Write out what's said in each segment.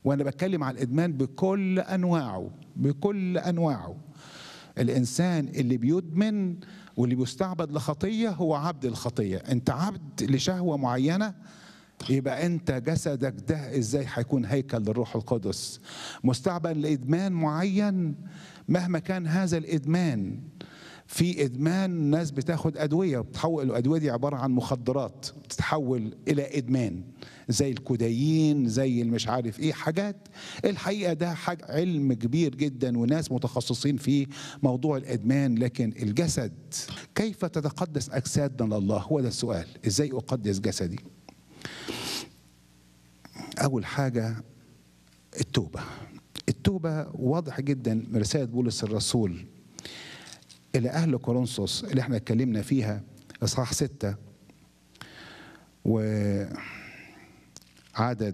وانا بتكلم على الادمان بكل انواعه بكل انواعه الانسان اللي بيدمن واللي بيستعبد لخطيه هو عبد الخطيه انت عبد لشهوه معينه يبقى انت جسدك ده ازاي هيكون هيكل للروح القدس مستعبد لادمان معين مهما كان هذا الادمان في ادمان ناس بتاخد ادويه وبتحول الادويه دي عباره عن مخدرات بتتحول الى ادمان زي الكودايين زي المش عارف ايه حاجات الحقيقه ده حاجة علم كبير جدا وناس متخصصين في موضوع الادمان لكن الجسد كيف تتقدس اجسادنا لله هو ده السؤال ازاي اقدس جسدي اول حاجه التوبه التوبه واضح جدا من رساله بولس الرسول إلى أهل كورنثوس اللي احنا اتكلمنا فيها إصحاح ستة وعدد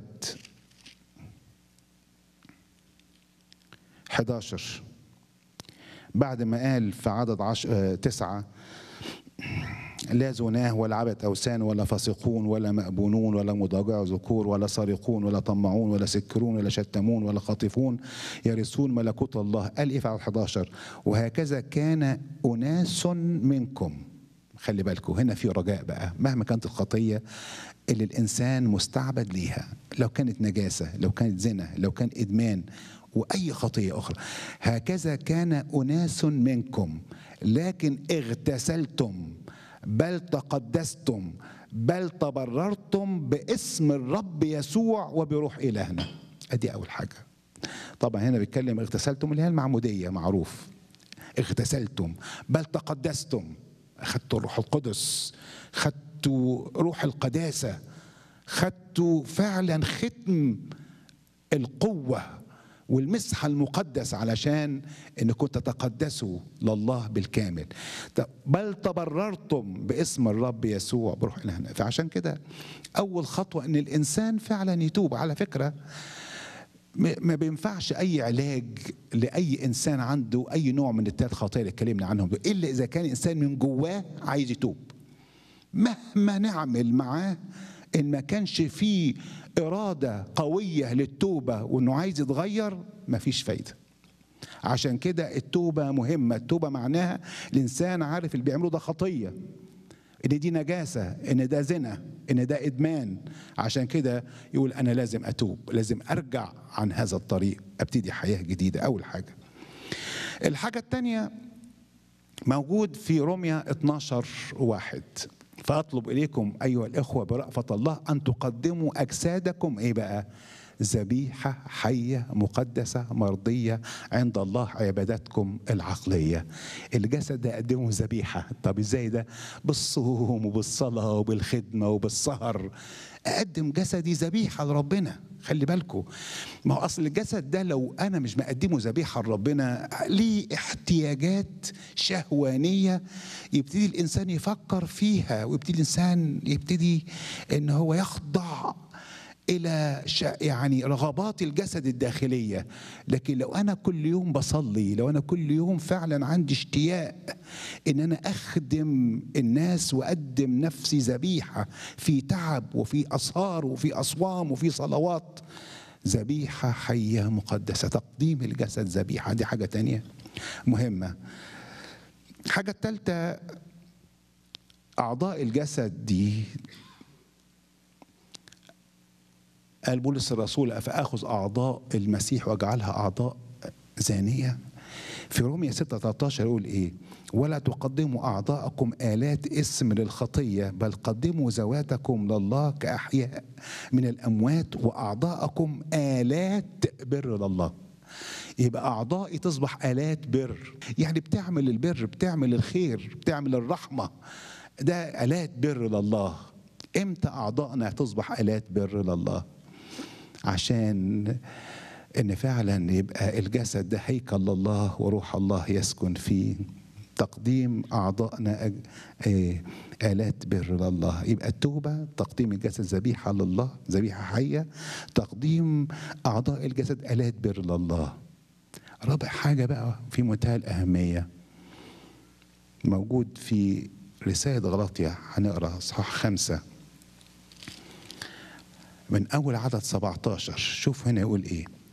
11 بعد ما قال في عدد عش... آه، تسعة لا زناه ولا عبد أوثان ولا فاسقون ولا مأبونون ولا مضاجع ذكور ولا سارقون ولا طمعون ولا سكرون ولا شتمون ولا خاطفون يرثون ملكوت الله قال إيه في عدد 11 وهكذا كان أناس منكم خلي بالكم هنا في رجاء بقى مهما كانت الخطية اللي الإنسان مستعبد ليها لو كانت نجاسة لو كانت زنا لو كان إدمان وأي خطية أخرى هكذا كان أناس منكم لكن اغتسلتم بل تقدستم بل تبررتم باسم الرب يسوع وبروح إلهنا أدي أول حاجة طبعا هنا بيتكلم اغتسلتم اللي هي المعمودية معروف اغتسلتم بل تقدستم أخذتوا الروح القدس خدتوا روح القداسة خدتوا فعلا ختم القوة والمسحة المقدس علشان انكم تتقدسوا لله بالكامل بل تبررتم باسم الرب يسوع بروح الهنا فعشان كده اول خطوة ان الانسان فعلا يتوب على فكرة ما بينفعش اي علاج لاي انسان عنده اي نوع من الثلاث خطايا اللي اتكلمنا عنهم دول الا اذا كان انسان من جواه عايز يتوب مهما نعمل معاه ان ما كانش فيه اراده قويه للتوبه وانه عايز يتغير مفيش فايده عشان كده التوبه مهمه التوبه معناها الانسان عارف اللي بيعمله ده خطيه ان دي نجاسه ان ده زنا ان ده ادمان عشان كده يقول انا لازم اتوب لازم ارجع عن هذا الطريق ابتدي حياه جديده اول حاجه الحاجه الثانيه موجود في روميا 12 واحد فاطلب اليكم ايها الاخوه برأفه الله ان تقدموا اجسادكم ايه بقى ذبيحة حية مقدسة مرضية عند الله عبادتكم العقلية الجسد ده قدمه ذبيحة طب ازاي ده بالصوم وبالصلاة وبالخدمة وبالسهر أقدم جسدي ذبيحة لربنا خلي بالكم ما هو أصل الجسد ده لو أنا مش مقدمه ذبيحة لربنا ليه احتياجات شهوانية يبتدي الإنسان يفكر فيها ويبتدي الإنسان يبتدي إن هو يخضع الى يعني رغبات الجسد الداخليه لكن لو انا كل يوم بصلي لو انا كل يوم فعلا عندي اشتياق ان انا اخدم الناس واقدم نفسي ذبيحه في تعب وفي اسهار وفي اصوام وفي صلوات ذبيحه حيه مقدسه تقديم الجسد ذبيحه دي حاجه تانية مهمه الحاجه الثالثه اعضاء الجسد دي قال بولس الرسول أفأخذ أعضاء المسيح وأجعلها أعضاء زانية في رومية 6 13 يقول إيه ولا تقدموا أعضاءكم آلات اسم للخطية بل قدموا ذواتكم لله كأحياء من الأموات وأعضاءكم آلات بر لله يبقى أعضائي تصبح آلات بر يعني بتعمل البر بتعمل الخير بتعمل الرحمة ده آلات بر لله امتى أعضائنا تصبح آلات بر لله عشان ان فعلا يبقى الجسد ده هيكل لله وروح الله يسكن فيه تقديم اعضائنا الات بر لله يبقى التوبه تقديم الجسد ذبيحه لله ذبيحه حيه تقديم اعضاء الجسد الات بر لله رابع حاجه بقى في منتهى الاهميه موجود في رساله غلاطيا هنقرا اصحاح خمسه من أول عدد 17 شوف هنا يقول إيه